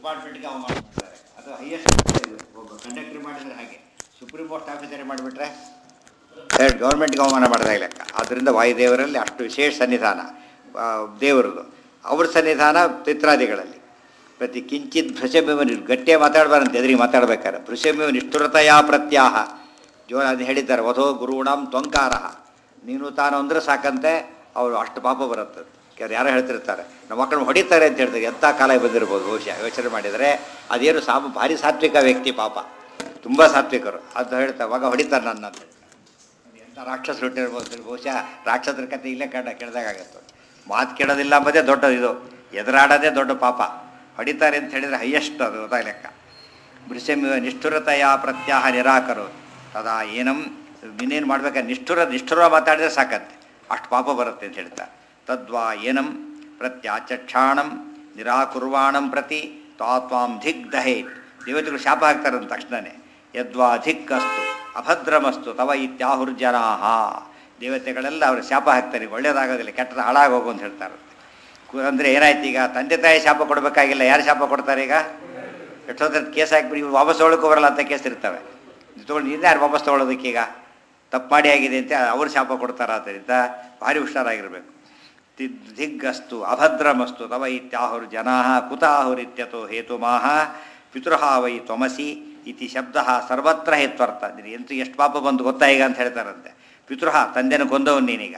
ಡಿಪಾರ್ಟ್ಮೆಂಟ್ಗೆ ಅವಮಾನ ಮಾಡ್ತಾರೆ ಅದು ಹೈಯೆಸ್ಟ್ ಇದು ಒಬ್ಬ ಕಂಡಕ್ಟರ್ ಮಾಡಿದರೆ ಹಾಗೆ ಸುಪ್ರೀಂ ಕೋರ್ಟ್ ಆಫೀಸರೇ ಮಾಡಿಬಿಟ್ರೆ ಗೌರ್ಮೆಂಟ್ಗೆ ಅವಮಾನ ಮಾಡಿದಾಗ ಲೆಕ್ಕ ಆದ್ದರಿಂದ ವಾಯುದೇವರಲ್ಲಿ ಅಷ್ಟು ವಿಶೇಷ ಸನ್ನಿಧಾನ ಆ, ದೇವರದು ಅವ್ರ ಸನ್ನಿಧಾನ ಪಿತ್ರಾದಿಗಳಲ್ಲಿ ಪ್ರತಿ ಕಿಂಚಿತ್ ಭೃಷಮೇವ ನಿರ್ ಗಟ್ಟಿಯಾಗಿ ಮಾತಾಡಬಾರಂತೆ ಎದುರಿಗೆ ಮಾತಾಡ್ಬೇಕಾರೆ ಭೃಷಮೇವ ನಿಷ್ಠುರತೆಯ ಪ್ರತ್ಯಾಹ ಜೋ ಅದು ಹೇಳಿದ್ದಾರೆ ವಧೋ ಗುರುಣಂ ತ್ವಂಕಾರ ನೀನು ತಾನು ಅಂದ್ರೆ ಸಾಕಂತೆ ಅವರು ಅಷ್ಟು ಪಾಪ ಬರುತ್ತೆ ಕೆಲವ್ರು ಯಾರೋ ಹೇಳ್ತಿರ್ತಾರೆ ನಮ್ಮ ಮಕ್ಕಳು ಹೊಡಿತಾರೆ ಅಂತ ಹೇಳ್ತಾರೆ ಎಂಥ ಕಾಲ ಬಂದಿರ್ಬೋದು ಬಹುಶಃ ಯೋಚನೆ ಮಾಡಿದರೆ ಅದೇನು ಸಾಮ ಭಾರಿ ಸಾತ್ವಿಕ ವ್ಯಕ್ತಿ ಪಾಪ ತುಂಬ ಸಾತ್ವಿಕರು ಅದು ಹೇಳ್ತಾರೆ ಮಗ ಹೊಡಿತಾರೆ ನನ್ನ ಅಂತ ಹೇಳ್ತಾರೆ. ಎಂಥ ರಾಕ್ಷಸರು ಹುಟ್ಟಿರ್ಬೋದು ಬಹುಶಃ ರಾಕ್ಷಸರ ಕತೆ ಇಲ್ಲೇ ಕಂಡ ಕೇಳಿದಾಗತ್ತೆ ಮಾತು ಕೇಳೋದಿಲ್ಲ ಅಂಬೋದೇ ದೊಡ್ಡ ಇದು ಎದುರಾಡೋದೇ ದೊಡ್ಡ ಪಾಪ ಹೊಡಿತಾರೆ ಅಂತ ಹೇಳಿದರೆ ಹೈಯೆಸ್ಟ್ ಅದು ಗೊತ್ತಾಗ ಲೆಕ್ಕ ಭೃಶ್ಯಮಿವ ನಿಷ್ಠುರತೆಯ ಪ್ರತ್ಯಾಹ ನಿರಾಕರು ತದಾ ಏನಂ ಇನ್ನೇನು ಮಾಡ್ಬೇಕಾದ್ರೆ ನಿಷ್ಠುರ ನಿಷ್ಠುರ ಮಾತಾಡಿದ್ರೆ ಸಾಕಂತೆ ಅಷ್ಟು ಪಾಪ ಬರುತ್ತೆ ಅಂತ ಹೇಳ್ತಾರೆ ತದ್ವಾ ಏನಂ ಪ್ರತ್ಯಾಚಕ್ಷಾಣಂ ನಿರಾಕುರ್ವಾಣಂ ಪ್ರತಿ ತಾತ್ವಾಂ ಧಿಗ್ ದಹೇತ್ ದೇವತೆಗಳು ಶಾಪ ಹಾಕ್ತಾರಂತ ತಕ್ಷಣನೇ ಯದ್ವಾ ಧಿಕ್ ಅಸ್ತು ಅಭದ್ರಮಸ್ತು ತವ ಇತ್ಯಾಹುರ್ಜನಾಹ ದೇವತೆಗಳೆಲ್ಲ ಅವರು ಶಾಪ ಹಾಕ್ತಾರೆ ಒಳ್ಳೇದಾಗೋದಿಲ್ಲ ಕೆಟ್ಟದ ಹಾಳಾಗೋಗು ಅಂತ ಹೇಳ್ತಾರೆ ಕು- ಅಂದ್ರೆ ಏನಾಯ್ತು ಈಗ ತಂದೆ ತಾಯಿ ಶಾಪ ಕೊಡಬೇಕಾಗಿಲ್ಲ ಯಾರು ಶಾಪ ಕೊಡ್ತಾರೆ ಈಗ ಎಷ್ಟೊತ್ತರ ಕೇಸ್ ಹಾಕ್ಬಿಡಿ ಇವ್ರು ವಾಪಸ್ ತೊಗೊಳಕ್ಕೂ ಬರಲ್ಲ ಅಂತ ಕೇಸ್ ಇರ್ತವೆ ತೊಗೊಂಡು ನೀನು ಯಾರು ವಾಪಸ್ ತೊಗೊಳೋದಕ್ಕೀಗ ತಪ್ಪು ಮಾಡಿ ಆಗಿದೆ ಅಂತ ಅವ್ರು ಶಾಪ ಕೊಡ್ತಾರೆ ಆದ್ದರಿಂದ ಭಾರಿ ಹುಷಾರಾಗಿರಬೇಕು ತಿ- ದಿಗ್ಗಸ್ತು ಅಭದ್ರಮಸ್ತು ತವ ಇತ್ಯಾಹುರು ಜನಾ ಕುತಾಹುರಿತ್ಯತೋ ಹೇತುಮಾಹ ಪಿತೃಹ ವೈ ತ್ವಮಸಿ ಇತಿ ಶಬ್ದ ಸರ್ವತ್ರ ಹೇತ್ವರ್ಥ ಎಂತೂ ಎಷ್ಟು ಪಾಪ ಬಂದು ಗೊತ್ತಾ ಈಗ ಅಂತ ಹೇಳ್ತಾರಂತೆ ಪಿತೃಹ ತಂದೆನ ಕೊಂದವನು ನೀನೀಗ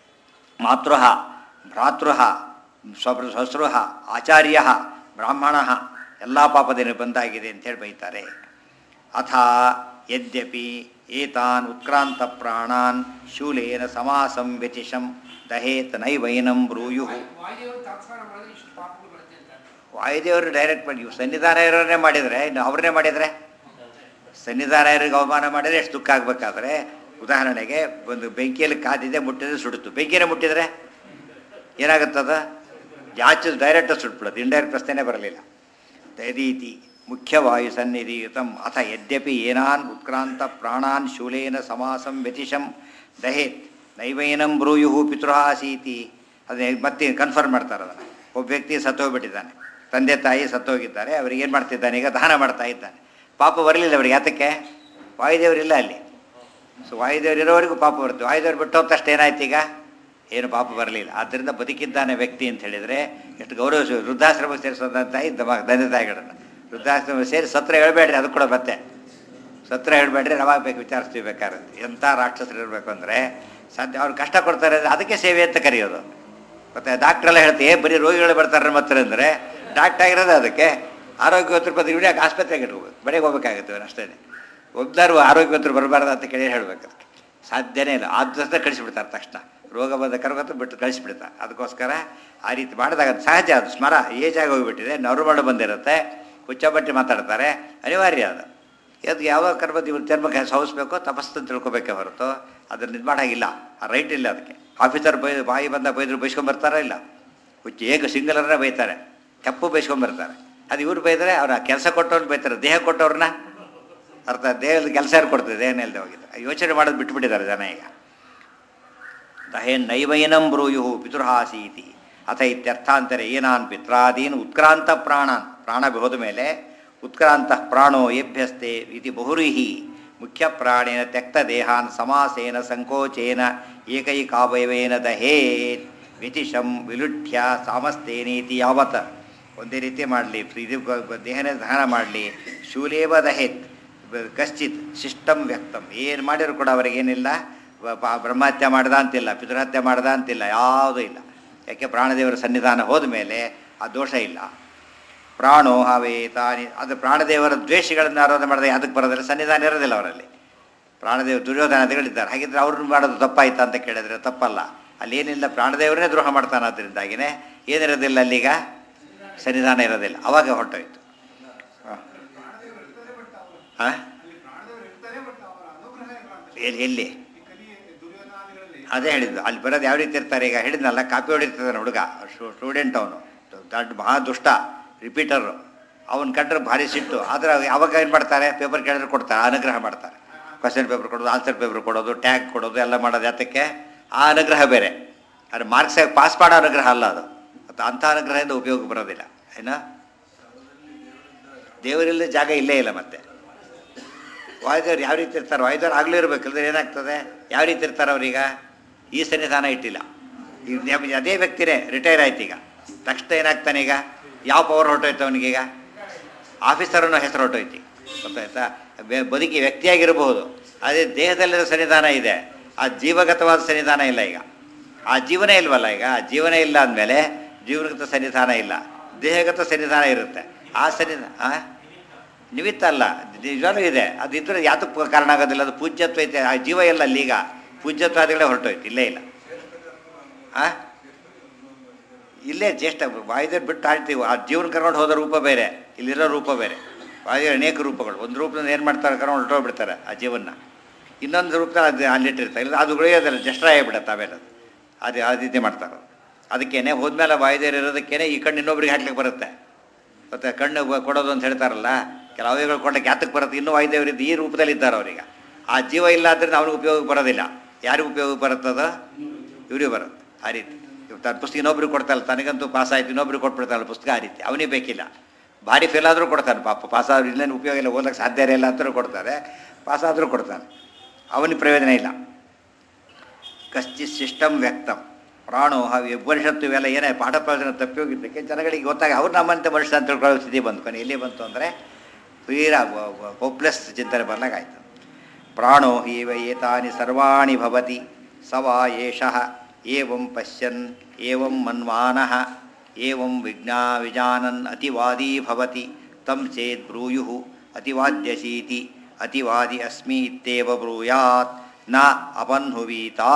ಮಾತೃ ಭ್ರಾತೃ ಸ್ವಭೃ ಶ್ವಶ್ರು ಆಚಾರ್ಯ ಬ್ರಾಹ್ಮಣ ಎಲ್ಲ ಪಾಪದೇನು ಬಂದಾಗಿದೆ ಅಂತೇಳಿ ಬೈತಾರೆ ಅಥ ಯದ್ಯಪಿ ಏತಾನ್ ಉತ್ಕ್ರಾಂತ ಪ್ರಾಣಾನ್ ಶೂಲೇನ ಸಮಾಸಂ ವ್ಯತಿಶಂ ದಹೇತ್ ನೈವೈನಂ ಬ್ರೂಯು ವಾಯುದೇವರು ತತ್ಕಾರ ಮಾಡಿದ್ರೆ ಇಷ್ಟು ಪಾಪಗಳು ಬರುತ್ತೆ ಅಂತ ವಾಯುದೇವರು ಡೈರೆಕ್ಟ್ ಮಾಡಿ ಇವ್ರು ಸನ್ನಿಧಾನ ಇರೋರನ್ನೇ ಮಾಡಿದರೆ ಇನ್ನು ಅವ್ರನ್ನೇ ಮಾಡಿದರೆ ಸನ್ನಿಧಾನ ಇರೋರಿಗೆ ಅವಮಾನ ಮಾಡಿದರೆ ಎಷ್ಟು ದುಃಖ ಆಗಬೇಕಾದ್ರೆ ಉದಾಹರಣೆಗೆ ಒಂದು ಬೆಂಕಿಯಲ್ಲಿ ಕಾದಿದೆ ಮುಟ್ಟಿದ್ರೆ ಸುಡುತ್ತು ಬೆಂಕಿನೇ ಮುಟ್ಟಿದರೆ ಏನಾಗುತ್ತದ ಜಾಚು ಡೈರೆಕ್ಟ್ ಸುಟ್ಬಿಡುತ್ತೆ ಇಂಡೈರೆಕ್ಟ್ ಪ್ರಶ್ನೆನೇ ಬರಲಿಲ್ಲ ತದೀತಿ ಮುಖ್ಯವಾಯು ಸನ್ನಿಧಿಯುತಂ ಅಥ ಯದ್ಯಪಿ ಏನಾನ್ ಉತ್ಕ್ರಾಂತ ಪ್ರಾಣಾನ್ ಶೂಲೇನ ಸಮಾಸಂ ವ್ಯತಿಶಂ ದಹೇತ್ ನೈವೈನಂ ಬ್ರೂಯು ಪಿತೃಹಾಸೀತಿ ಅದೇ ಮತ್ತೆ ಕನ್ಫರ್ಮ್ ಮಾಡ್ತಾರೆ ಅದನ್ನು ಒಬ್ಬ ವ್ಯಕ್ತಿ ಸತ್ತೋಗ್ಬಿಟ್ಟಿದ್ದಾನೆ ತಂದೆ ತಾಯಿ ಸತ್ತೋಗಿದ್ದಾರೆ ಅವ್ರಿಗೆ ಏನು ಮಾಡ್ತಿದ್ದಾನೆ ಈಗ ದಹನ ಮಾಡ್ತಾ ಇದ್ದಾನೆ ಪಾಪ ಬರಲಿಲ್ಲ ಅವ್ರಿಗೆ ಯಾತಕ್ಕೆ ವಾಯುದೇವರಿಲ್ಲ ಅಲ್ಲಿ ಸೊ ವಾಯುದೇವರು ಇರೋವರೆಗೂ ಪಾಪ ಬರುತ್ತೆ ವಾಯುದೇವರು ಬಿಟ್ಟು ಹೋದ ತಕ್ಷಣ ಏನಾಯ್ತು ಈಗ ಏನು ಪಾಪ ಬರಲಿಲ್ಲ ಆದ್ದರಿಂದ ಬದುಕಿದ್ದಾನೆ ವ್ಯಕ್ತಿ ಅಂತ ಹೇಳಿದರೆ ಎಷ್ಟು ಗೌರವಿಸ ವೃದ್ಧಾಶ್ರಮ ಸೇರಿಸೋದಂತ ಇದ್ದ ಮ- ತಂದೆ ತಾಯಿಗಳನ್ನು ವೃದ್ಧಾಶ್ರಮ ಸೇರಿ ಸತ್ರ ಹೇಳ್ಬೇಡ್ರಿ ಅದು ಕೂಡ ಮತ್ತೆ ಸತ್ರ ಹೇಳ್ಬೇಡ್ರಿ ನಾವಾಗ ಬೇಕು ವಿಚಾರಿಸ್ತೀವಿ ಬೇಕಾದ್ರೆ ಎಂಥ ರಾಕ್ಷಸರು ಇರಬೇಕು ಅಂದರೆ ಸಾಧ್ಯ ಅವ್ರು ಕಷ್ಟ ಕೊಡ್ತಾರೆ ಅಂದ್ರೆ ಅದಕ್ಕೆ ಸೇವೆ ಅಂತ ಕರೆಯೋದು ಮತ್ತು ಡಾಕ್ಟ್ರೆಲ್ಲ ಹೇಳ್ತೀವಿ ಬರೀ ರೋಗಿಗಳು ಬರ್ತಾರೆ ನಮ್ಮ ಹತ್ರ ಅಂದರೆ ಡಾಕ್ಟರ್ ಆಗಿರೋದು ಅದಕ್ಕೆ ಆರೋಗ್ಯವಂತರು ಬಂದು ಹಿಡಿಯೋಕೆ ಆಸ್ಪತ್ರೆಗೆ ಇಟ್ಕೋಬೇಕು ಮನೆಗೆ ಹೋಗ್ಬೇಕಾಗುತ್ತೆ ಅಷ್ಟೇ ಒಬ್ಬರು ಆರೋಗ್ಯವಂತರು ಬರಬಾರ್ದು ಅಂತ ಕೇಳಿ ಹೇಳ್ಬೇಕು ಅದಕ್ಕೆ ಸಾಧ್ಯನೇ ಇಲ್ಲ ಆದ್ರಿಂದ ಕಳಿಸಿಬಿಡ್ತಾರೆ ತಕ್ಷಣ ರೋಗ ಬಂದ ಕರ್ಕೊತ ಬಿಟ್ಟು ಕಳಿಸಿಬಿಡ್ತಾರೆ ಅದಕ್ಕೋಸ್ಕರ ಆ ರೀತಿ ಮಾಡಿದಾಗ ಅದು ಸಹಜ ಅದು ಸ್ಮರ ಏಜ್ ಆಗಿ ಹೋಗಿಬಿಟ್ಟಿದೆ ನರುಮಳು ಬಂದಿರುತ್ತೆ ಹುಚ್ಚಬಟ್ಟಿ ಮಾತಾಡ್ತಾರೆ ಅನಿವಾರ್ಯ ಅದು ಅದು ಯಾವಾಗ ಕರ್ಬೋದು ಇವ್ರು ಚರ್ಮಕ್ಕೆ ಸವಿಸ್ಬೇಕು ತಪಸ್ಸು ತಿಳ್ಕೊಬೇಕೇ ಹೊರತು ಅದನ್ನು ಇದು ಮಾಡಾಗಿಲ್ಲ ಆ ರೈಟ್ ಇಲ್ಲ ಅದಕ್ಕೆ ಆಫೀಸರ್ ಬೈ ಬಾಯಿ ಬಂದ ಬೈದ್ರು ಬೈಸ್ಕೊಂಬರ್ತಾರಾ ಇಲ್ಲ ಹುಚ್ಚು ಏಕ ಸಿಂಗಲರೇ ಬೈತಾರೆ ತಪ್ಪು ಬೈಸ್ಕೊಂಬರ್ತಾರೆ ಅದು ಇವ್ರು ಬೈದರೆ ಅವ್ರ ಕೆಲಸ ಕೊಟ್ಟವ್ರು ಬೈತಾರೆ ದೇಹ ಕೊಟ್ಟವ್ರನ್ನ ಅರ್ಥ ದೇಹದ ಕೆಲಸ ಯಾರು ಕೊಡ್ತದೆ ದೇಹನ ಇಲ್ಲದೆ ಹೋಗಿದ್ದಾರೆ ಯೋಚನೆ ಮಾಡೋದು ಬಿಟ್ಬಿಟ್ಟಿದ್ದಾರೆ ಜನ ಈಗ ದಹೇನ್ ನೈವೈನಂ ಬ್ರೂಯು ಪಿತೃಹಾಸೀತಿ ಅಥ ಇತ್ಯರ್ಥಾಂತರೆ ಏನಾನ್ ಪಿತ್ರಾದೀನ್ ಉತ್ಕ್ರಾಂತ ಪ್ರಾಣಾನ್ ಪ್ರಾಣ ಹೋದ ಮೇಲೆ ಉತ್ಕ್ರಾಂತ ಪ್ರಾಣೋ ಏಭ್ಯಸ್ತೆ ಇತಿ ಬಹುರಿಹಿ ಮುಖ್ಯ ಪ್ರಾಣೇನ ತ್ಯಕ್ತ ದೇಹಾನ್ ಸಮಾಸೇನ ಸಂಕೋಚೇನ ಏಕೈಕಾವಯವೇನ ದಹೇತ್ ವಿತಿಶಂ ವಿಲುಠ್ಯ ಸಾಮಸ್ತೇನೇತಿ ಯಾವತ್ ಒಂದೇ ರೀತಿ ಮಾಡಲಿ ಇದು ಗ- ದೇಹನೇ ದಹನ ಮಾಡಲಿ ಶೂಲೇವ ದಹೇತ್ ಬ- ಕಶ್ಚಿತ್ ಶಿಷ್ಟಂ ವ್ಯಕ್ತಂ ಏನು ಮಾಡಿದ್ರು ಕೂಡ ಅವರಿಗೇನಿಲ್ಲ ಬ- ಬ- ಬ್ರಹ್ಮಹತ್ಯೆ ಮಾಡ್ದ ಅಂತಿಲ್ಲ ಪಿತೃಹತ್ಯೆ ಮಾಡ್ದ ಅಂತಿಲ್ಲ ಯಾವುದೂ ಇಲ್ಲ ಯಾಕೆ ಪ್ರಾಣದೇವರ ಸನ್ನಿಧಾನ ಹೋದ ಮೇಲೆ ಆ ದೋಷ ಇಲ್ಲ ಪ್ರಾಣೋ ಹವೇ ತಾನಿ ಅದು ಪ್ರಾಣದೇವರ ದ್ವೇಷಗಳನ್ನು ಆರಾಧನೆ ಮಾಡಿದಾಗ ಅದಕ್ಕೆ ಬರೋದಿಲ್ಲ ಸನ್ನಿಧಾನ ಇರೋದಿಲ್ಲ ಅವರಲ್ಲಿ ಪ್ರಾಣದೇವ ದುರ್ಯೋಧನಾದಿಗಳಿದ್ದಾರೆ ಹಾಗಿದ್ರೆ ಅವ್ರನ್ನ ಮಾಡೋದು ತಪ್ಪಾಯ್ತಾ ಅಂತ ಕೇಳಿದ್ರೆ ತಪ್ಪಲ್ಲ ಅಲ್ಲಿ ಏನಿಲ್ಲ ಪ್ರಾಣದೇವರನ್ನೇ ದ್ರೋಹ ಮಾಡ್ತಾನೆ ಅದರಿಂದಾಗಿನೇ ಏನಿರೋದಿಲ್ಲ ಅಲ್ಲೀಗ ಸನ್ನಿಧಾನ ಇರೋದಿಲ್ಲ ಅವಾಗ ಹೊರಟೋಯ್ತು ಹಾಂ ಎಲ್ಲಿ ಎಲ್ಲಿ ಅದೇ ಹೇಳಿದ್ದು ಅಲ್ಲಿ ಬರೋದು ಯಾವ ರೀತಿ ಇರ್ತಾರೆ ಈಗ ಹೇಳಿದ್ನಲ್ಲ ಕಾಪಿ ಹೊಡಿರ್ತಾನೆ ಹುಡುಗ ಸ್ಟೂಡೆಂಟ್ ಅವನು ದೊಡ್ಡ ಮಹಾ ದುಷ್ಟ ರಿಪೀಟರು ಅವನ ಕಂಡ್ರೆ ಭಾರಿ ಸಿಟ್ಟು ಆದರೆ ಅವಾಗ ಏನು ಮಾಡ್ತಾರೆ ಪೇಪರ್ ಕೇಳಿದ್ರೆ ಕೊಡ್ತಾರೆ ಅನುಗ್ರಹ ಮಾಡ್ತಾರೆ ಕ್ವಶನ್ ಪೇಪರ್ ಕೊಡೋದು ಆನ್ಸರ್ ಪೇಪರ್ ಕೊಡೋದು ಟ್ಯಾಗ್ ಕೊಡೋದು ಎಲ್ಲ ಮಾಡೋದು ಯಾತಕ್ಕೆ ಆ ಅನುಗ್ರಹ ಬೇರೆ ಅದು ಮಾರ್ಕ್ಸ್ ಪಾಸ್ ಮಾಡೋ ಅನುಗ್ರಹ ಅಲ್ಲ ಅದು ಅದು ಅಂಥ ಅನುಗ್ರಹದಿಂದ ಉಪಯೋಗ ಬರೋದಿಲ್ಲ ಏನ ದೇವರಿಲ್ಲದ ಜಾಗ ಇಲ್ಲೇ ಇಲ್ಲ ಮತ್ತೆ ವಾಯುದೇವ್ರು ಯಾವ ರೀತಿ ಇರ್ತಾರೆ ವಾಯುದೇವ್ರು ಆಗಲೂ ಇರಬೇಕಂದ್ರೆ ಏನಾಗ್ತದೆ ಯಾವ ರೀತಿ ಇರ್ತಾರೆ ಅವ್ರೀಗ ಈ ಸನ್ನಿಧಾನ ಇಟ್ಟಿಲ್ಲ ಈಗ ನಮ್ಗೆ ಅದೇ ವ್ಯಕ್ತಿನೇ ರಿಟೈರ್ ಆಯ್ತು ಈಗ ತಕ್ಷಣ ಏನಾಗ್ತಾನೆ ಈಗ ಯಾವ ಪವರ್ ಹೊರಟೋಯ್ತು ಅವನಿಗೀಗ ಆಫೀಸರ್ ಅನ್ನೋ ಹೆಸರು ಹೊರಟೋಯ್ತು ಗೊತ್ತಾಯ್ತಾ ಬೆ- ಬದುಕಿ ವ್ಯಕ್ತಿಯಾಗಿರಬಹುದು ಅದೇ ದೇಹದಲ್ಲಿರೋ ಸನ್ನಿಧಾನ ಇದೆ ಆ ಜೀವಗತವಾದ ಸನ್ನಿಧಾನ ಇಲ್ಲ ಈಗ ಆ ಜೀವನ ಇಲ್ವಲ್ಲ ಈಗ ಆ ಜೀವನ ಇಲ್ಲ ಅಂದಮೇಲೆ ಜೀವನಗತ ಸನ್ನಿಧಾನ ಇಲ್ಲ ದೇಹಗತ ಸನ್ನಿಧಾನ ಇರುತ್ತೆ ಆ ಸನ್ನಿಧಾನ ಆ? ನಿಮಿತ್ತ ಅಲ್ಲ ನಿಜವಾಗ್ಲೂ ಇದೆ ಅದು ಇದ್ರೆ ಯಾತಕ್ಕೆ ಕಾರಣ ಆಗೋದಿಲ್ಲ ಅದು ಪೂಜ್ಯತ್ವ ಐತೆ ಆ ಜೀವ ಇಲ್ಲ ಅಲ್ಲಿ ಈಗ ಪೂಜ್ಯತ್ವಾದಿಗಳೇ ಹೊರಟೋಯ್ತು ಇಲ್ಲೇ ಇಲ್ಲ ಆ ಇಲ್ಲೇ ಜ್ಯೇಷ್ಠ ವಾಯುದೇವ್ರು ಬಿಟ್ಟು ಆಡ್ತೀವಿ ಆ ಜೀವನ ಕರ್ಕೊಂಡು ಹೋದ ರೂಪ ಬೇರೆ ಇಲ್ಲಿರೋ ರೂಪ ಬೇರೆ ವಾಯುದೇವ್ರ ಅನೇಕ ರೂಪಗಳು ಒಂದು ರೂಪದಿಂದ ಏನು ಮಾಡ್ತಾರೆ ಕರ್ಕೊಂಡು ಹೊರಟೋಗ್ಬಿಡ್ತಾರೆ ಆ ಜೀವನ ಇನ್ನೊಂದು ರೂಪದಲ್ಲಿ ಅದು ಅಲ್ಲಿಟ್ಟಿರ್ತಾರೆ ಇಲ್ಲ ಅದು ಉಳಿಯೋದಿಲ್ಲ ಜಸ್ಟ್ರಾಯ ಬಿಡುತ್ತೆ ಆಮೇಲೆ ಅದು ಅದು ಆ ರೀತಿ ಮಾಡ್ತಾರೆ ಅದಕ್ಕೇನೆ ಹೋದ್ಮೇಲೆ ವಾಯುದೇವ್ರು ಇರೋದಕ್ಕೇನೆ ಈ ಕಣ್ಣು ಇನ್ನೊಬ್ರಿಗೆ ಹಾಕ್ಲಿಕ್ಕೆ ಬರುತ್ತೆ ಮತ್ತು ಕಣ್ಣು ಬ- ಕೊಡೋದು ಅಂತ ಹೇಳ್ತಾರಲ್ಲ ಕೆಲವು ಅವಯಗಳು ಕೊಡಕ್ಕೆ ಯಾತಕ್ಕೆ ಬರುತ್ತೆ ಇನ್ನೂ ವಾಯುದೇವರಿದ್ದು ಈ ರೂಪದಲ್ಲಿ ಇದ್ದಾರೆ ಅವ್ರೀಗ ಆ ಜೀವ ಇಲ್ಲ ಆದ್ದರಿಂದ ಅವನಿಗೆ ಉಪಯೋಗಕ್ಕೆ ಬರೋದಿಲ್ಲ ಯಾರಿಗೂ ಉಪಯೋಗಕ್ಕೆ ಬರುತ್ತದ ಇವ್ರಿಗೆ ಬರುತ್ತೆ ಆ ರೀತಿ ಇವ್ ತನ್ನ ಪುಸ್ತಕ ಇನ್ನೊಬ್ರಿಗೆ ಕೊಡ್ತಾರಲ್ಲ ತನಗಂತೂ ಪಾಸ್ ಆಯ್ತು ಇನ್ನೊಬ್ರಿಗೆ ಕೊಟ್ಬಿಡ್ತಾರಲ್ಲ ಪುಸ್ತಕ ಆ ರೀತಿ ಅವನಿಗೆ ಬೇಕಿಲ್ಲ ಭಾರಿ ಫೇಲ್ ಆದರೂ ಕೊಡ್ತಾನೆ ಪಾಪ ಪಾಸ್ ಆದ್ರೂ ಇನ್ನೇನು ಉಪಯೋಗ ಇಲ್ಲ ಓದಕ್ಕೆ ಸಾಧ್ಯ ಇಲ್ಲ ಅಂತಲೂ ಕೊಡ್ತಾರೆ ಪಾಸ್ ಆದರೂ ಕೊಡ್ತಾನೆ ಅವನಿಗೆ ಪ್ರಯೋಜನ ಇಲ್ಲ ಕಶ್ಚಿತ್ ಸಿಸ್ಟಮ್ ವ್ಯಕ್ತಂ ಪ್ರಾಣೋ ಹಾವಿ ಉಪನಿಷತ್ತು ಇವೆಲ್ಲ ಏನೇ ಪಾಠ ಪ್ರವಚನ ತಪ್ಪಿ ಹೋಗಿದ್ದಕ್ಕೆ ಜನಗಳಿಗೆ ಗೊತ್ತಾಗ ಅವ್ರು ನಮ್ಮಂತೆ ಮನುಷ್ಯ ಅಂತ ತಿಳ್ಕೊಳ್ಳೋ ಸ್ಥಿತಿ ಬಂತು ಕೊನೆ ಎಲ್ಲಿ ಬಂತು ಅಂದರೆ ತೀರಾ ಹೋಪ್ಲೆಸ್ ಚಿಂತನೆ ಬಂದಾಗಾಯ್ತು ಪ್ರಾಣೋ ಹೀವ ಏತಾನಿ ಸರ್ವಾಣಿ ಭವತಿ ಸ ವಾ ಏಷಃ ಏವಂ ಪಶ್ಯನ್ ಏವಂ ಮನ್ವಾನಃ ಏವಂ ವಿಜ್ಞಾ ವಿಜಾನನ್ ಅತಿವಾದಿ ಭವತಿ ತಂ ಚೇತ್ ಬ್ರೂಯು ಅತಿವಾದ್ಯಸೀತಿ ಅತಿವಾದಿ ಅಸ್ಮಿ ಇತ್ಯೇವ ಬ್ರೂಯಾತ್ ನ ಅಪನ್ಹುವೀತಾ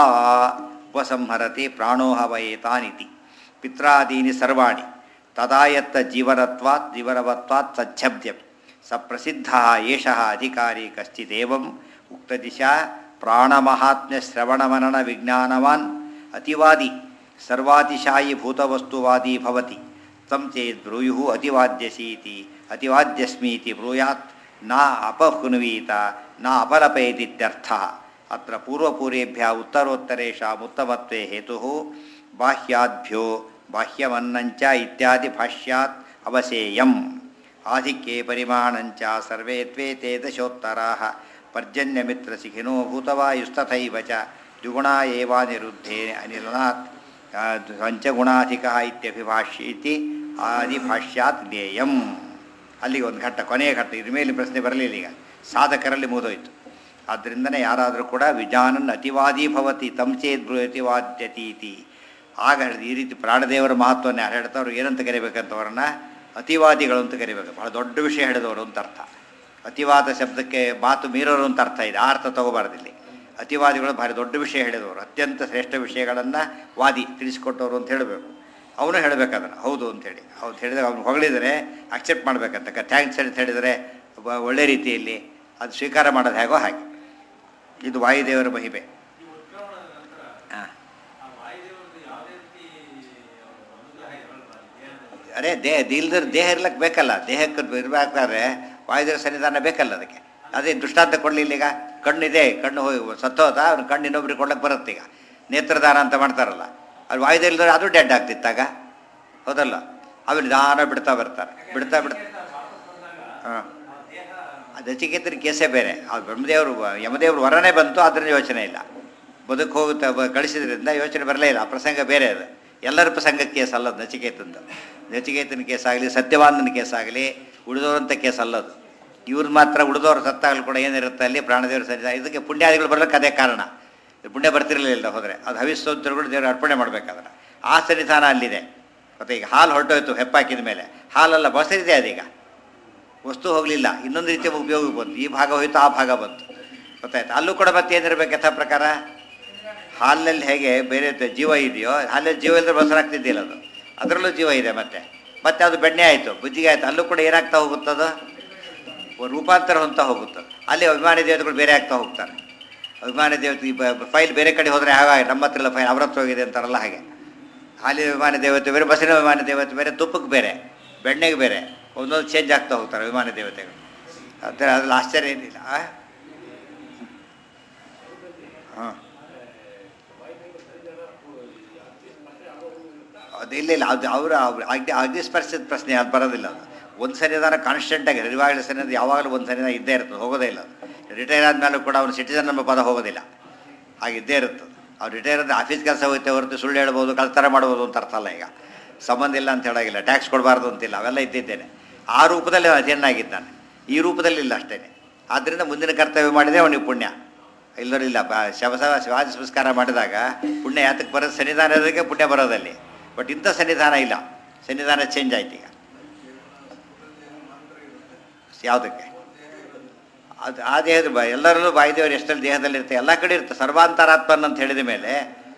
ಉಪಸಂಹರತಿ ಪ್ರಾಣೋ ಹವಯೇತಾನಿತಿ ಪಿತ್ರಾದೀನಿ ಸರ್ವಾಣಿ ತದಾಯತ್ತ ಜೀವನತ್ವಾತ್ ಜೀವನವತ್ವಾತ್ ಸಚ್ಛಬ್ದ್ಯಂ ಸ ಪ್ರಸಿದ್ಧ ಏಷ ಅಧಿಕಾರಿ ಕಶ್ಚಿದೇವಂ ಉಕ್ತದಿಶಾ ಪ್ರಾಣಮಹಾತ್ಮ್ಯ ಶ್ರವಣಮನನ ವಿಜ್ಞಾನವಾನ್ ಅತಿವಾದಿ ಸರ್ವಾತಿಶಾಯಿ ಭೂತವಸ್ತುವಾದಿ ಭವತಿ ತಂ ಚೇತ್ ಬ್ರೂಯು ಅತಿವಾದ್ಯಸೀತಿ ಅತಿವಾದ್ಯಸ್ಮೀತಿ ಬ್ರೂಯಾತ್ ನ ಅಪಹುನ್ವೀತ ನ ಅಪಲಪಯತಿತ್ಯರ್ಥ ಅತ್ರ ಪೂರ್ವಪೂರ್ವೇಭ್ಯ ಉತ್ತರೋತ್ತರೇಷಾಂ ಉತ್ತಮತ್ವೇ ಹೇತು ಬಾಹ್ಯಾದ್ಭ್ಯೋ ಬಾಹ್ಯವನ್ನಂಚ ಇತ್ಯಾದಿ ಭಾಷ್ಯಾತ್ ಅವಸೇಯಂ ಆಧಿಕ್ಯೆ ಪರಿಮಾಣಂಚ ಸರ್ವೇ ತ್ವೇ ತೇ ದಶೋತ್ತರಾः ಪರ್ಜನ್ಯಮಿತ್ರಸಿಖಿನೋ ಭೂತವಾಯುಸ್ತಥೈವ ಚ ದ್ವಿಗುಣಾ ಏವಾನಿರುದ್ಧೇ ಅನಿಲನಾತ್ ಆ, ಪಂಚಗುಣಾಧಿಕಃ ಇತ್ಯಭಿಭಾಷ್ಯ ಇತಿ ಆದಿಭಾಷ್ಯಾತ್ ಜ್ಞೇಯಂ ಅಲ್ಲಿಗೆ ಒಂದು ಘಟ್ಟ ಕೊನೆಯ ಘಟ್ಟ ಇದ್ರ ಮೇಲೆ ಪ್ರಶ್ನೆ ಬರಲಿಲ್ಲ ಈಗ ಸಾಧಕರಲ್ಲಿ ಮುಗಿದೋಯ್ತು ಆದ್ದರಿಂದನೇ ಯಾರಾದರೂ ಕೂಡ ವಿಜಾನನ್ ಅತಿವಾದಿ ಭವತಿ ತಂಚೇದ್ ಅತಿವಾದ್ಯತೀತಿ ಆಗ ಹೇಳಿದ ಈ ರೀತಿ ಪ್ರಾಣದೇವರ ಮಹತ್ವವನ್ನು ಯಾರು ಹೇಳ್ತಾ ಅವ್ರು ಏನಂತ ಕರಿಬೇಕಂತವ್ರನ್ನ ಅತಿವಾದಿಗಳು ಅಂತ ಕರಿಬೇಕು ಬಹಳ ದೊಡ್ಡ ವಿಷಯ ಹೇಳಿದವರು ಅಂತ ಅರ್ಥ ಅತಿವಾದ ಶಬ್ದಕ್ಕೆ ಮಾತು ಮೀರೋರು ಅಂತ ಅರ್ಥ ಇದೆ ಆ ಅರ್ಥ ತಗೋಬಾರ್ದಿಲ್ಲಿ ಅತಿವಾದಿಗಳು ಭಾರಿ ದೊಡ್ಡ ವಿಷಯ ಹೇಳಿದವರು ಅತ್ಯಂತ ಶ್ರೇಷ್ಠ ವಿಷಯಗಳನ್ನು ವಾದಿ ತಿಳಿಸಿಕೊಟ್ಟವರು ಅಂತ ಹೇಳಬೇಕು ಅವನು ಹೇಳಬೇಕಾದ್ರೆ ಹೌದು ಅಂತೇಳಿ ಹೌದು ಹೇಳಿದಾಗ ಅವ್ನು ಹೊಗಳಿದರೆ ಅಕ್ಸೆಪ್ಟ್ ಮಾಡಬೇಕಂತ ಥ್ಯಾಂಕ್ಸ್ ಅಂತ ಹೇಳಿದರೆ ಒಬ್ಬ ಒಳ್ಳೆ ರೀತಿಯಲ್ಲಿ ಅದು ಸ್ವೀಕಾರ ಮಾಡೋದು ಹೇಗೋ ಹಾಗೆ ಇದು ವಾಯುದೇವರ ಮಹಿಮೆ ಹಾಂ ಅದೇ ದೇಹ ಇಲ್ದ್ರ ದೇಹ ಇರ್ಲಕ್ಕೆ ಬೇಕಲ್ಲ ದೇಹಕ್ಕೆ ಇರಬೇಕಾದ್ರೆ ವಾಯುದೇವ ಸನ್ನಿಧಾನ ಬೇಕಲ್ಲ ಅದಕ್ಕೆ ಅದೇ ದೃಷ್ಟಾಂತ ಕೊಡಲಿಲ್ಲ ಈಗ ಕಣ್ಣಿದೆ ಕಣ್ಣು ಹೋಗಿ ಸತ್ತೋದ ಅವ್ನು ಕಣ್ಣು ಇನ್ನೊಬ್ರಿಗೆ ಕೊಡ್ಲಕ್ಕೆ ಬರುತ್ತೆ ಈಗ ನೇತ್ರದಾನ ಅಂತ ಮಾಡ್ತಾರಲ್ಲ ಅದು ವಾಯುದೇವ ಇಲ್ದ್ರೆ ಅದು ಡೆಡ್ ಆಗ್ತಿತ್ತಾಗ ಹೌದಲ್ಲ ಆಮೇಲೆ ನಿಧಾನ ಬಿಡ್ತಾ ಬರ್ತಾರೆ ಬಿಡ್ತಾ ಬಿಡ್ತಾ ಹಾಂ ಅದು ನಚಿಕೇತನ ಕೇಸೇ ಬೇರೆ ಅದು ಬ್ರಹ್ಮದೇವರು ಯಮದೇವರು ವರನೇ ಬಂತು ಅದರಿಂದ ಯೋಚನೆ ಇಲ್ಲ ಬದುಕು ಹೋಗುತ್ತಾ ಬ- ಕಳಿಸಿದ್ರಿಂದ ಯೋಚನೆ ಬರಲೇ ಇಲ್ಲ ಆ ಪ್ರಸಂಗ ಬೇರೆ ಅದು ಎಲ್ಲರ ಪ್ರಸಂಗ ಕೇಸ್ ಅಲ್ಲದು ನಚಿಕೇತಂದು ನಚಿಕೇತನ ಕೇಸ್ ಆಗಲಿ ಸತ್ಯವಾನನ ಕೇಸ್ ಆಗಲಿ ಉಳಿದವರಂಥ ಕೇಸ್ ಅಲ್ಲದು ಇವ್ರು ಮಾತ್ರ ಉಳಿದವ್ರು ಸತ್ತಾಗಲು ಕೂಡ ಏನಿರುತ್ತೆ ಅಲ್ಲಿ ಪ್ರಾಣದೇವರು ಸರಿ ಇದಕ್ಕೆ ಪುಣ್ಯಾದಿಗಳು ಬರ್ಲಿಕ್ಕೆ ಅದೇ ಕಾರಣ ಪುಣ್ಯ ಬರ್ತಿರಲಿಲ್ಲ ಹೋದರೆ ಅದು ಹವಿಸ್ತೋತ್ರಗಳು ದೇವರು ಅರ್ಪಣೆ ಮಾಡಬೇಕಾದ್ರೆ ಆ ಸನ್ನಿಧಾನ ಅಲ್ಲಿದೆ ಮತ್ತು ಈಗ ಹಾಲು ಹೊರಟೋಯ್ತು ಹೆಪ್ಪಾಕಿದ ಮೇಲೆ ಹಾಲೆಲ್ಲ ಬಸರಿದೆ ಅದೀಗ ವಸ್ತು ಹೋಗಲಿಲ್ಲ ಇನ್ನೊಂದು ರೀತಿಯ ಉಪಯೋಗ ಬಂತು ಈ ಭಾಗ ಹೋಯ್ತು ಆ ಭಾಗ ಬಂತು ಗೊತ್ತಾಯ್ತು ಅಲ್ಲೂ ಕೂಡ ಮತ್ತೆ ಏನಿರ್ಬೇಕು ಯಥಾ ಪ್ರಕಾರ ಹಾಲಿನಲ್ಲಿ ಹೇಗೆ ಬೇರೆ ತ- ಜೀವ ಇದೆಯೋ ಹಾಲಲ್ಲಿ ಜೀವ ಇಲ್ಲದ್ರೆ ಬಸರಾಗ್ತಿದ್ದಿಲ್ಲ ಅದು ಅದರಲ್ಲೂ ಜೀವ ಇದೆ ಮತ್ತೆ ಮತ್ತೆ ಅದು ಬೆಣ್ಣೆ ಆಯಿತು ಬುದ್ಧಿಗೆ ಆಯಿತು ಅಲ್ಲೂ ಕೂಡ ಏನಾಗ್ತಾ ಹೋಗುತ್ತದು ರೂಪಾಂತರ ಹೊಂತ ಹೋಗುತ್ತೆ ಅಲ್ಲಿ ಅಭಿಮಾನಿ ದೇವತೆಗಳು ಬೇರೆ ಆಗ್ತಾ ಹೋಗ್ತಾರೆ ಅಭಿಮಾನಿ ದೇವತೆ ಈ ಫೈಲ್ ಬೇರೆ ಕಡೆ ಹೋದರೆ ಹಾಗಾಗಿ ನಮ್ಮ ಹತ್ರ ಇಲ್ಲ ಫೈಲ್ ಅವ್ರ ಹತ್ರ ಹೋಗಿದೆ ಅಂತಾರಲ್ಲ ಹಾಗೆ ಹಾಲಿನ ವಿಮಾನ ದೇವತೆ ಬೇರೆ ಬಸ್ಸಿನ ವಿಮಾನ ದೇವತೆ ಬೇರೆ ತುಪ್ಪಕ್ಕೆ ಬೇರೆ ಬೆಣ್ಣೆಗೆ ಬೇರೆ ಒಂದೊಂದು ಚೇಂಜ್ ಆಗ್ತಾ ಹೋಗ್ತಾರೆ ವಿಮಾನ ದೇವತೆಗಳು ಅದರ ಅದ್ರಲ್ಲಿ ಆಶ್ಚರ್ಯ ಏನಿಲ್ಲ ಹಾಂ ಅದು ಇಲ್ಲ ಇಲ್ಲ ಅದು ಅವರ ಅಗ್ನಿ ಅಗ್ನಿಸ್ಪರ್ಶದ ಪ್ರಶ್ನೆ ಅದು ಬರೋದಿಲ್ಲ ಅದು ಒಂದು ಸನ್ನಿಧಾನ ಕಾನ್ಸ್ಟೆಂಟಾಗಿ ರಿವಾಯಿಲ್ ಸನ್ನಿಧಾನ ಯಾವಾಗಲೂ ಒಂದು ಸನ್ನಿಧಾನ ಇದ್ದೇ ಇರ್ತದೆ ಹೋಗೋದೇ ಇಲ್ಲ ಅದು ರಿಟೈರ್ ಆದಮೇಲೂ ಕೂಡ ಅವನು ಸಿಟಿಸನ್ ನಮ್ಮ ಪದ ಹೋಗೋದಿಲ್ಲ ಹಾಗಿದ್ದೇ ಇರ್ತದೆ ಅವ್ರು ರಿಟೈರ್ ಆದರೆ ಆಫೀಸ್ ಕೆಲಸ ಹೋಗುತ್ತೆ ಹೊರತು ಸುಳ್ಳು ಹೇಳ್ಬೋದು ಕಳ್ತನ ಮಾಡ್ಬೋದು ಅಂತ ಅರ್ಥ ಅಲ್ಲ ಈಗ ಸಂಬಂಧ ಇಲ್ಲ ಅಂತ ಹೇಳೋಗಿಲ್ಲ ಟ್ಯಾಕ್ಸ್ ಕೊಡಬಾರ್ದು ಅಂತಿಲ್ಲ ಅವೆಲ್ಲ ಇದ್ದಿದ್ದೇನೆ ಆ ರೂಪದಲ್ಲಿ ಅಧ್ಯಯನಾಗಿದ್ದಾನೆ ಈ ರೂಪದಲ್ಲಿ ಇಲ್ಲ ಅಷ್ಟೇ ಆದ್ದರಿಂದ ಮುಂದಿನ ಕರ್ತವ್ಯ ಮಾಡಿದರೆ ಅವನಿಗೆ ಪುಣ್ಯ ಇಲ್ಲರಿಲ್ಲ ಬ ಶವಸ ಶಿವಾಜ ಸಂಸ್ಕಾರ ಮಾಡಿದಾಗ ಪುಣ್ಯ ಯಾತಕ್ಕೆ ಬರೋದು ಸನ್ನಿಧಾನ ಇರೋದಕ್ಕೆ ಪುಣ್ಯ ಬರೋದಲ್ಲಿ ಬಟ್ ಇಂಥ ಸನ್ನಿಧಾನ ಇಲ್ಲ ಸನ್ನಿಧಾನ ಚೇಂಜ್ ಆಯ್ತು ಈಗ ಯಾವುದಕ್ಕೆ ಅದು ಆ ದೇಹದ ಬ ಎಲ್ಲರಲ್ಲೂ ಬಾಯಿದೇವರು ಎಷ್ಟಲ್ಲಿ ದೇಹದಲ್ಲಿ ಇರುತ್ತೆ ಎಲ್ಲ ಕಡೆ ಇರುತ್ತೆ ಸರ್ವಾಂತರಾತ್ಮನ್ ಅಂತ ಹೇಳಿದ ಮೇಲೆ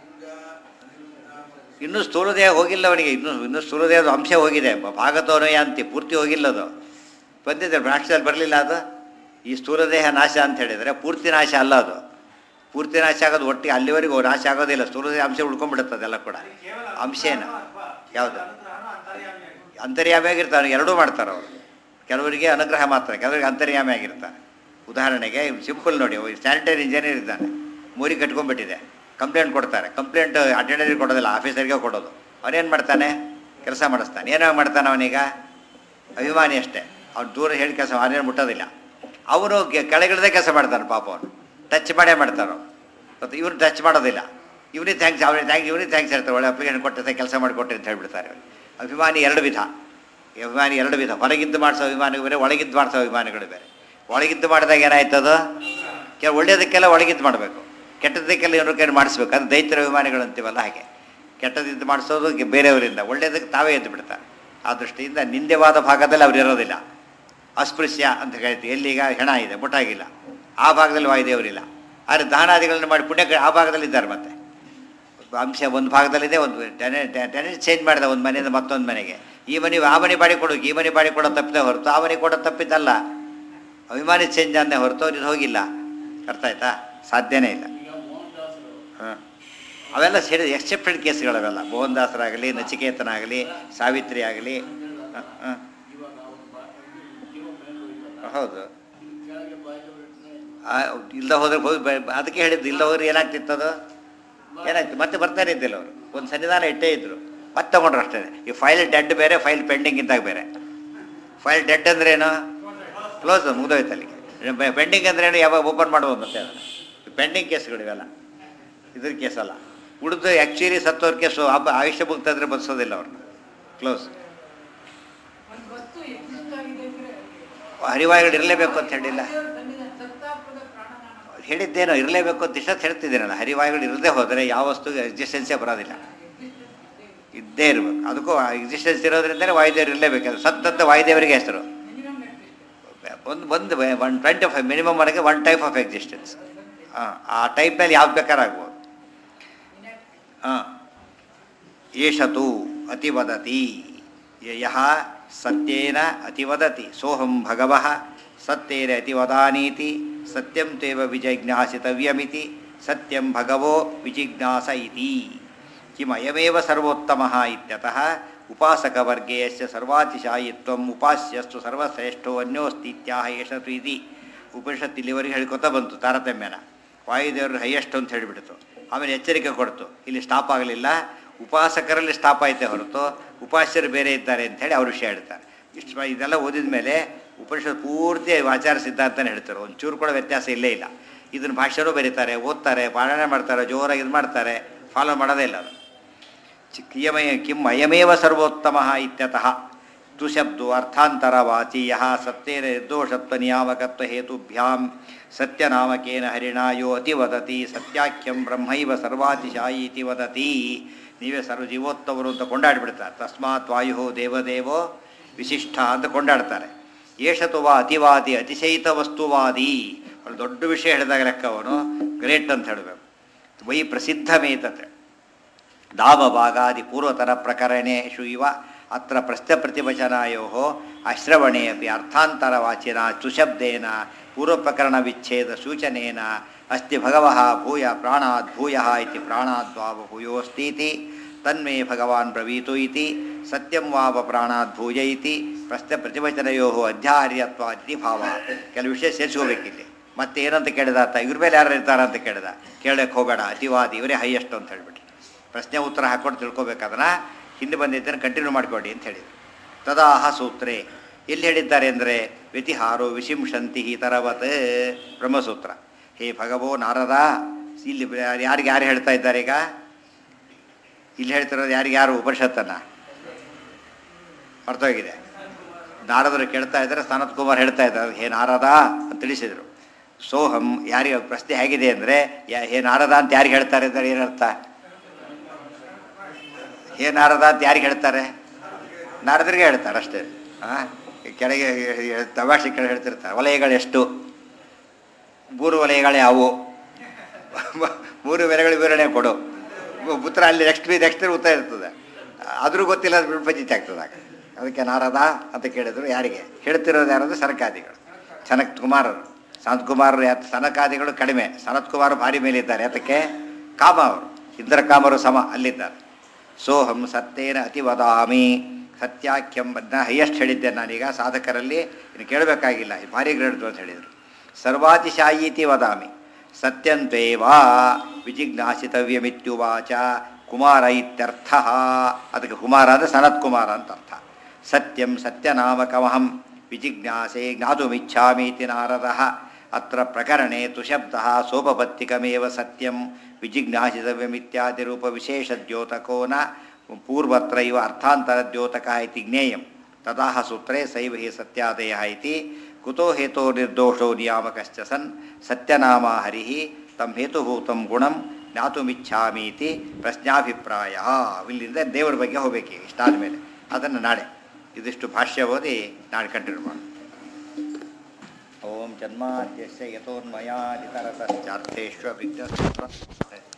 ಇನ್ನೂ ಸ್ಥೂಲ ದೇಹ ಹೋಗಿಲ್ಲ ಅವನಿಗೆ ಇನ್ನೂ ಇನ್ನೂ ಸ್ಥೂಲ ದೇಹದ ಅಂಶ ಹೋಗಿದೆ ಭಾಗತೋನಯ ಅಂತಿ ಪೂರ್ತಿ ಹೋಗಿಲ್ಲ ಅದು ಬಂದಿದೆ ರಾಷ್ಟ್ರದಲ್ಲಿ ಬರಲಿಲ್ಲ ಅದು ಈ ಸ್ಥೂಲ ದೇಹ ನಾಶ ಅಂತ ಹೇಳಿದರೆ ಪೂರ್ತಿ ನಾಶ ಅಲ್ಲ ಅದು ಪೂರ್ತಿ ನಾಶ ಆಗೋದು ಒಟ್ಟಿಗೆ ಅಲ್ಲಿವರೆಗೂ ನಾಶ ಆಗೋದಿಲ್ಲ ಸ್ಥೂಲ ದೇಹ ಅಂಶ ಉಳ್ಕೊಂಡ್ಬಿಡುತ್ತೆ ಅದೆಲ್ಲ ಕೂಡ ಅಂಶೇನ ಯಾವುದು ಅಂತರ್ಯಾಮಿ ಆಗಿರ್ತಾರೆ ಎರಡೂ ಮಾಡ್ತಾರೆ ಅವರು ಕೆಲವರಿಗೆ ಅನುಗ್ರಹ ಮಾತ್ರ ಕೆಲವರಿಗೆ ಅಂತರ್ಯಾಮಿ ಆಗಿರ್ತಾರೆ ಉದಾಹರಣೆಗೆ ಸಿಂಪಲ್ ನೋಡಿ ಸ್ಯಾನಿಟರಿ ಇಂಜಿನಿಯರ್ ಇದ್ದಾನೆ ಮೂರಿ ಕಟ್ಕೊಂಡ್ಬಿಟ್ಟಿದೆ ಕಂಪ್ಲೇಂಟ್ ಕೊಡ್ತಾರೆ ಕಂಪ್ಲೇಂಟ್ ಅಟೆಂಡರಿಗೆ ಕೊಡೋದಿಲ್ಲ ಆಫೀಸರ್ಗೆ ಕೊಡೋದು ಅವನೇನು ಮಾಡ್ತಾನೆ ಕೆಲಸ ಮಾಡಿಸ್ತಾನೆ ಏನೋ ಮಾಡ್ತಾನೆ ಅವನೀಗ ಅಭಿಮಾನಿ ಅಷ್ಟೇ ಅವ್ನು ದೂರ ಹೇಳಿ ಕೆಲಸ ಅವನೇನು ಮುಟ್ಟೋದಿಲ್ಲ ಅವನು ಕೆಳಗಿಳದೆ ಕೆಲಸ ಮಾಡ್ತಾನೆ ಪಾಪ ಅವನು ಟಚ್ ಮಾಡೇ ಮಾಡ್ತಾನೆ ಮತ್ತು ಇವನು ಟಚ್ ಮಾಡೋದಿಲ್ಲ ಇವನಿಗೆ ಥ್ಯಾಂಕ್ಸ್ ಅವನಿಗೆ ಥ್ಯಾಂಕ್ಸ್ ಇವನಿಗೆ ಥ್ಯಾಂಕ್ಸ್ ಹೇಳ್ತಾರೆ ಒಳ್ಳೆ ಅಪ್ಲಿಕೇಶನ್ ಕೊಟ್ಟಿರ್ತಾರೆ ಕೆಲಸ ಮಾಡಿಕೊಟ್ರಿ ಅಂತ ಹೇಳ್ಬಿಡ್ತಾರೆ ಅವ್ರು. ಅಭಿಮಾನಿ ಎರಡು ವಿಧ ಈ ಅಭಿಮಾನಿ ಎರಡು ವಿಧ ಹೊರಗಿದ್ದು ಮಾಡಿಸೋ ಅಭಿಮಾನಿಗಳು ಬೇರೆ ಒಳಗಿದ್ದು ಮಾಡಿಸೋ ಅಭಿಮಾನಿಗಳು ಬೇರೆ ಒಳಗಿದ್ದು ಮಾಡಿದಾಗ ಏನಾಯ್ತದು ಕೆಲ ಒಳ್ಳೆಯದಕ್ಕೆಲ್ಲ ಒಳಗಿದ್ದು ಮಾಡಬೇಕು ಕೆಟ್ಟದಕ್ಕೆಲ್ಲ ಇವ್ರ ಕೈ ಮಾಡಿಸ್ಬೇಕು ಅದು ದೈತ್ಯ ಅಭಿಮಾನಿಗಳು ಅಂತೀವಲ್ಲ ಹಾಗೆ ಕೆಟ್ಟದಿದ್ದು ಮಾಡಿಸೋದು ಗೆ- ಬೇರೆಯವರಿಂದ ಒಳ್ಳೆಯದಕ್ಕೆ ತಾವೇ ಎದ್ದು ಬಿಡ್ತಾರೆ ಆ ದೃಷ್ಟಿಯಿಂದ ನಿಂದ್ಯವಾದ ಭಾಗದಲ್ಲಿ ಅವ್ರು ಇರೋದಿಲ್ಲ ಅಸ್ಪೃಶ್ಯ ಅಂತ ಹೇಳ್ತೀವಿ ಎಲ್ಲಿಗ ಹೆಣ ಇದೆ ಮುಟ್ಟಾಗಿಲ್ಲ ಆ ಭಾಗದಲ್ಲಿ ವಾಯುದೇವರಿಲ್ಲ ಆದರೆ ದಾನಾದಿಗಳನ್ನು ಮಾಡಿ ಪುಣ್ಯ ಕ- ಆ ಭಾಗದಲ್ಲಿ ಇದ್ದಾರೆ ಮತ್ತೆ ಅಂಶ ಒಂದು ಭಾಗದಲ್ಲಿದೆ ಒಂದು ಟೆನೆಂಟ್ ಚೇಂಜ್ ಮಾಡಿದ ಒಂದು ಮನೆಯಿಂದ ಮತ್ತೊಂದು ಮನೆಗೆ ಈ ಮನೆ ಆ ಮನೆ ಬಾಡಿ ಕೊಡೋಕೆ ಈ ಮನೆ ಬಾಡಿ ಕೊಡೋ ತಪ್ಪಿದೆ ಹೊರತು ಆ ಮನೆ ಕೊಡೋ ತಪ್ಪಿದ್ದಲ್ಲ ಅಭಿಮಾನಿ ಚೇಂಜ್ ಅಂದೇ ಹೊರತು ಅವ್ರಿಗೆ ಹೋಗಿಲ್ಲ ಅರ್ಥ ಆಯ್ತಾ ಸಾಧ್ಯನೇ ಇಲ್ಲ ಹಾಂ ಅವೆಲ್ಲ ಸೇರಿ ಎಕ್ಸೆಪ್ಟೆಡ್ ಕೇಸ್ಗಳವೆಲ್ಲ ಮೋಹನ್ ದಾಸರಾಗಲಿ ನಚಿಕೇತನಾಗಲಿ ಸಾವಿತ್ರಿ ಆಗಲಿ ಹೌದು ಆ, ಇಲ್ದ ಹೋದ್ರೆ ಹೋಗಿ ಬ- ಅದಕ್ಕೆ ಹೇಳಿದ್ದು ಇಲ್ದ ಹೋದ್ರೆ ಏನಾಗ್ತಿತ್ತು ಅದು ಏನಾಯ್ತು ಮತ್ತೆ ಬರ್ತಾನೆ ಇದ್ದಿಲ್ಲ ಅವರು ಒಂದು ಸನ್ನಿಧಾನ ಇಟ್ಟೇ ಇದ್ರು ಮತ್ತೆ ತಗೊಂಡ್ರು ಅಷ್ಟೇ ಈ ಫೈಲ್ ಡೆಡ್ ಬೇರೆ ಫೈಲ್ ಪೆಂಡಿಂಗ್ ಇದ್ದಾಗ ಬೇರೆ ಫೈಲ್ ಡೆಡ್ ಅಂದ್ರೆ ಏನು ಕ್ಲೋಸ್ ಮುಗಿದೋಯ್ತು ಅಲ್ಲಿಗೆ ಪೆಂಡಿಂಗ್ ಅಂದ್ರೆ ಏನು ಯಾವಾಗ ಓಪನ್ ಮಾಡ್ಬೋದು ಮತ್ತೆ ಅದನ್ನು ಪೆಂಡಿಂಗ್ ಕೇಸ್ಗಳು ಇವೆಲ್ಲ ಇದ್ರ ಕೇಸ್ ಅಲ್ಲ ಉಳಿದು ಆ್ಯಕ್ಚುಲಿ ಸತ್ತವ್ರ ಕೇಸು ಹಬ್ಬ ಆಯುಷ್ಯ ಮುಗ್ತಾದ್ರೆ ಬದುಸೋದಿಲ್ಲ ಅವ್ರನ್ನ ಕ್ಲೋಸ್ ಒಂದು ವಸ್ತು ಎಕ್ಸಿಸ್ಟ್ ಆಗಿದೆ ಅಂದ್ರೆ ಹರಿವಾಯುಗಳು ಇರಲೇಬೇಕು ಅಂತ ಹೇಳಿಲ್ಲ ದೇವರು ತಂದಿದ್ದಾನೆ. ಸತ್ತಾತ್ಮದ ಪ್ರಾಣನಾಮ ಹೇಳಿದ್ದೇನೋ ಇರಲೇಬೇಕು ಅಂತ ಇಷ್ಟೊತ್ತು ಹೇಳ್ತಿದ್ದೀನಲ್ಲ ಹರಿವಾಯುಗಳು ಇರದೇ ಹೋದರೆ ಯಾವ ವಸ್ತು ಎಕ್ಸಿಸ್ಟೆನ್ಸೇ ಬರೋದಿಲ್ಲ ಇದ್ದೇ ಇರಬೇಕು ಅದಕ್ಕೂ ಎಕ್ಸಿಸ್ಟೆನ್ಸ್ ಇರೋದ್ರಿಂದಲೇ ವಾಯುದೇವರು ಇರಲೇಬೇಕು ಅದು ಸತ್ತಂತ ವಾಯುದೇವರಿಗೆ ಹೆಸರು ಮಿನಿಮಮ್ ಎಕ್ಸಿಸ್ಟ್ ಒಂದು ಒಂದು ಒನ್ ಟ್ವೆಂಟಿ ಫೈವ್ ಮಿನಿಮಮ್ ವರೆಗೆ ಒನ್ ಟೈಪ್ ಆಫ್ ಎಕ್ಸಿಸ್ಟೆನ್ಸ್ ಹಾಂ ಆ ಟೈಪ್ನಲ್ಲಿ ಯಾವ್ದು ಬೇಕಾದ್ರೆ ಆಗ್ಬೋದು ಹಾಂ ಏಷತು ಅತಿವದತಿ ಯಹ ಸತ್ಯೇನ ಅತಿವದತಿ ಸೋಹಂ ಭಗವಃ ಸತ್ಯೇನ ಅತಿವದಾನೀತಿ ಸತ್ಯಂ ತೇವ ವಿಜಿಜ್ಞಾಸಿತವ್ಯಮಿತಿ ಸತ್ಯಂ ಭಗವೋ ವಿಜಿಜ್ಞಾಸ ಇತಿ ಕಿಮಯಮೇವ ಸರ್ವೋತ್ತಮಃ ಇತ್ಯತಃ ಉಪಾಸಕವರ್ಗೇಯಸ್ಯ ಸರ್ವಾತಿಶಾಯಿತ್ವಂ ಉಪಾಸ್ಯಸ್ತು ಸರ್ವಶ್ರೇಷ್ಠೋ ಅನ್ಯೋಸ್ತಿ ಇತ್ಯಾಹ ಏಷತು ಇತಿ ಉಪನಿಷತ್ ಇಲ್ಲಿವರೆಗೆ ಹೇಳ್ಕೊತಾ ಬಂತು ತಾರತಮ್ಯನ ವಾಯುದೇವರು ಹೈಯೆಸ್ಟ್ ಅಂತ ಹೇಳಿಬಿಡ್ತು ಆಮೇಲೆ ಎಚ್ಚರಿಕೆ ಕೊಡ್ತು ಇಲ್ಲಿ ಸ್ಟಾಪ್ ಆಗಲಿಲ್ಲ ಉಪಾಸಕರಲ್ಲಿ ಸ್ಟಾಪ್ ಆಯ್ತೆ ಹೊರತು ಉಪಾಸ್ಯರು ಬೇರೆ ಇದ್ದಾರೆ ಅಂಥೇಳಿ ಅವ್ರ ವಿಷಯ ಹೇಳ್ತಾರೆ ಇಷ್ಟು ಮ- ಇದೆಲ್ಲ ಓದಿದ ಮೇಲೆ ಉಪನಿಷತ್ ಪೂರ್ತಿ ಆಚಾರ ಸಿದ್ಧಾಂತನೇ ಹೇಳ್ತಾರೆ ಒಂದು ಚೂರು ಕೂಡ ವ್ಯತ್ಯಾಸ ಇಲ್ಲೇ ಇಲ್ಲ ಇದನ್ನು ಭಾಷೆನೂ ಬರೀತಾರೆ ಓದ್ತಾರೆ ಪಾಲನೆ ಮಾಡ್ತಾರೆ ಜೋರಾಗಿ ಇದು ಮಾಡ್ತಾರೆ ಫಾಲೋ ಮಾಡೋದೇ ಇಲ್ಲ ಅದು ಚಿ- ಕಿಯಮಯ ಕಿಂ ಅಯಮೇವ ಸರ್ವೋತ್ತಮ ಇತ್ಯತಃ ತುಶಬ್ದು ಅರ್ಥಾಂತರವಾಚೀಯ ಸತ್ಯೇನ ನಿರ್ದೋಷತ್ವ ನಿಯಾಮಕತ್ವ ಹೇತುಭ್ಯಾಂ ಸತ್ಯನಾಮಕೇನ ಹರಿಣಾ ಯೋ ಅತಿ ವದತಿ ಸತ್ಯಾಖ್ಯಂ ಬ್ರಹ್ಮೈವ ಸರ್ವಾತಿಶಾಯಿ ಇತಿ ವದತಿ ನೀವೇ ಸರ್ವ ಜೀವೋತ್ತವರು ಅಂತ ಕೊಂಡಾಡ್ಬಿಡ್ತಾರೆ ತಸ್ಮಾತ್ ವಾಯು ದೇವದೇವೋ ವಿಶಿಷ್ಟ ಅಂತ ಕೊಂಡಾಡ್ತಾರೆ ಏಷತು ವಾ ಅತಿವಾದಿ ಅತಿಶಯಿತ ವಸ್ತುವಾದಿ ಅವ್ರು ದೊಡ್ಡ ವಿಷಯ ಹೇಳಿದಾಗ ಲೆಕ್ಕ ಅವನು ಗ್ರೇಟ್ ಅಂತ ಹೇಳಬೇಕು ವೈ ಪ್ರಸಿದ್ಧಮೇತತೆ ದಾಮಭಾಗಾದಿ ಪೂರ್ವತರ ಪ್ರಕರಣೇಶು ಇವ ಅತ್ರ ಪ್ರಶ್ನಪ್ರತಿವಚನಾಯೋ ಅಶ್ರವಣೆ ಅಪಿ ಅರ್ಥಾಂತರವಾಚಿನ ಸುಶಬ್ದೇನ ಪೂರ್ವಪ್ರಕರಣ ವಿಚ್ಛೇದ ಸೂಚನೇನ ಅಸ್ತಿ ಭಗವಃ ಭೂಯ ಪ್ರಾಣಾದ್ ಭೂಯ ಇತಿ ಪ್ರಾಣಾದ್ವಾವ ಭೂಯೋಸ್ತೀತಿ ತನ್ಮೇ ಭಗವಾನ್ ಬ್ರವೀತು ಇತಿ ಸತ್ಯಂ ವಾವ ಪ್ರಾಣಾದ್ ಭೂಯ ಇತಿ ಪ್ರಶ್ನೆ ಪ್ರತಿವಚನಯೋ ಅಧ್ಯಾರ್ಯತ್ವ ಇತಿ ಭಾವ ಕೆಲವು ವಿಷಯ ಸೇರಿಸ್ಕೋಬೇಕಿಲ್ಲಿ ಮತ್ತೆ ಏನಂತ ಕೇಳಿದ ಆತ ಇವ್ರ ಮೇಲೆ ಯಾರು ಇರ್ತಾರ ಅಂತ ಕೇಳಿದ ಕೇಳಕ್ಕೆ ಹೋಗಬೇಡ ಅತಿವಾದಿ ಇವರೇ ಹೈಯೆಸ್ಟ್ ಅಂತ ಹೇಳ್ಬಿಟ್ರು ಪ್ರಶ್ನೆ ಉತ್ತರ ಹಾಕ್ಕೊಂಡು ತಿಳ್ಕೊಬೇಕದನ್ನ ಹಿಂದೆ ಬಂದಿದ್ದನ್ನು ಕಂಟಿನ್ಯೂ ಮಾಡಿಕೊಡಿ ಅಂತ ಹೇಳಿದ್ರು ತದಾಹ ಸೂತ್ರೇ ಎಲ್ಲಿ ಹೇಳಿದ್ದಾರೆ ಅಂದರೆ ವ್ಯತಿಹಾರೋ ವಿಶಿಂಶಂತಿ ತರವತ್ ಬ್ರಹ್ಮಸೂತ್ರ ಹೇ ಭಗವೋ ನಾರದ ಇಲ್ಲಿ ಯಾರಿಗೆ ಯಾರು ಹೇಳ್ತಾ ಇದ್ದಾರೆ ಈಗ ಇಲ್ಲಿ ಹೇಳ್ತಿರೋದು ಯಾರಿಗೆ ಯಾರು ಉಪನಿಷತ್ತನ್ನ ಅರ್ಥವಾಗಿದೆ ನಾರದರು ಕೇಳ್ತಾ ಇದ್ದಾರೆ ಸನತ್ ಕುಮಾರ್ ಹೇಳ್ತಾ ಇದ್ದಾರೆ ಹೇ ನಾರದ ಅಂತ ತಿಳಿಸಿದರು ಸೋಹಂ ಯಾರಿಗೆ ಪ್ರಶ್ನೆ ಹೇಗಿದೆ ಅಂದರೆ ಹೇ ನಾರದ ಅಂತ ಯಾರಿಗೆ ಹೇಳ್ತಾರೆ ಅಂದರೆ ಏನರ್ಥ ಹೇ ನಾರದ ಅಂತ ಯಾರಿಗೆ ಹೇಳ್ತಾರೆ ನಾರದರಿಗೆ ಹೇಳ್ತಾರೆ ಅಷ್ಟೇ ಹಾಂ ಕೆಳಗೆ ತಮಾಷೆ ಕೆಳಗೆ ಹೇಳ್ತಿರ್ತಾರೆ ವಲಯಗಳು ಎಷ್ಟು ಮೂರು ವಲಯಗಳು ಯಾವುವು ಮೂರು ವಲಯಗಳ ವಿವರಣೆ ಕೊಡು ಉತ್ತರ ಅಲ್ಲಿ ನೆಕ್ಸ್ಟ್ ಬಿ ನೆಕ್ಸ್ಟ್ ಉತ್ತರ ಇರ್ತದೆ ಆದರೂ ಗೊತ್ತಿಲ್ಲ ಅದು ವಿಭಜಿತ ಆಗ್ತದೆ ಆಗ ಅದಕ್ಕೆ ನಾರದ ಅಂತ ಕೇಳಿದ್ರು ಯಾರಿಗೆ ಹೇಳ್ತಿರೋದು ಯಾರಂದ್ರೆ ಸನಕಾದಿಗಳು ಸನತ್ ಕುಮಾರರು ಸನತ್ ಕುಮಾರರು ಯಾತ್ ಸನಕಾದಿಗಳು ಕಡಿಮೆ ಸನತ್ ಕುಮಾರ್ ಭಾರಿ ಮೇಲಿದ್ದಾರೆ ಅದಕ್ಕೆ ಕಾಮ ಅವರು ಇಂದ್ರ ಕಾಮರು ಸಮ ಅಲ್ಲಿದ್ದಾರೆ ಸೋಹಂ ಸತ್ಯೇನ ಅತಿ ವದಾಮಿ ಸತ್ಯಾಖ್ಯಂ ಅದನ್ನ ಹೈಯೆಸ್ಟ್ ಹೇಳಿದ್ದೆ ನಾನೀಗ ಸಾಧಕರಲ್ಲಿ ಇನ್ನು ಕೇಳಬೇಕಾಗಿಲ್ಲ ಇದು ಭಾರಿ ಗ್ರೇಡ್ದು ಅಂತ ಹೇಳಿದರು ಸರ್ವಾತಿಶಾಯೀತಿ ವದಾಮಿ ಸತ್ಯಂತ್ವೇವಾ ವಿಜಿಜ್ಞಾಸಿತವ್ಯಮಿತ್ಯುವಾಚ ಕುಮಾರ ಇತ್ಯರ್ಥ ಅದಕ್ಕೆ ಕುಮಾರ ಅಂದರೆ ಸನತ್ ಕುಮಾರ ಅಂತ ಅರ್ಥ ಸತ್ಯಂ ಸತ್ಯನಾಮಕಮಹಂ ವಿಜಿಜ್ಞಾಸೆ ಜ್ಞಾತುಮಿಚ್ಛಾಮೀತಿ ನಾರದ ಅತ್ರ ಪ್ರಕರಣೆ ತುಶಬ್ದ ಸೋಪಪತ್ತಿಕಮೇವ ಸತ್ಯಂ ವಿಜಿಜ್ಞಾಸಿತವ್ಯಮಿತ್ಯಾದಿ ರೂಪ ವಿಶೇಷ ದ್ಯೋತಕೋ ನ ಪೂರ್ವತ್ರ ಇವ ಅರ್ಥಾಂತರ ದ್ಯೋತಕ ಇತಿ ಜ್ಞೇಯಂ ತದಾಹ ಸೂತ್ರೇ ಸೈವ ಹಿ ಸತ್ಯಾದಯ ಇತಿ ಕುತೋ ಹೇತೋ ನಿರ್ದೋಷೋ ನಿಯಾಮಕಶ್ಚ ಸನ್ ಸತ್ಯನಾಮ ಹರಿ ತಂ ಹೇತುಭೂತಂ ಗುಣಂ ಜ್ಞಾತುಮಿಚ್ಛಾಮೀತಿ ಪ್ರಶ್ನಾಭಿಪ್ರಾಯ ಇಲ್ಲಿಂದ ದೇವರ ಬಗ್ಗೆ ಹೋಗ್ಬೇಕು ಇಷ್ಟಾದ ಮೇಲೆ ಅದನ್ನು ನಾಳೆ ಇದಿಷ್ಟು ಭಾಷ್ಯ ಓದಿ ನಾಳೆ ಕಂಟಿನ್ಯೂ ಮಾಡೋಣ ಓಂ ಜನ್ಮಾದ್ಯಸ್ಯ ಯಥೋನ್ಮಯಾದಿತರತಶ್ಚಾರ್ಥೇಶ್ವ ವಿಘ್ನ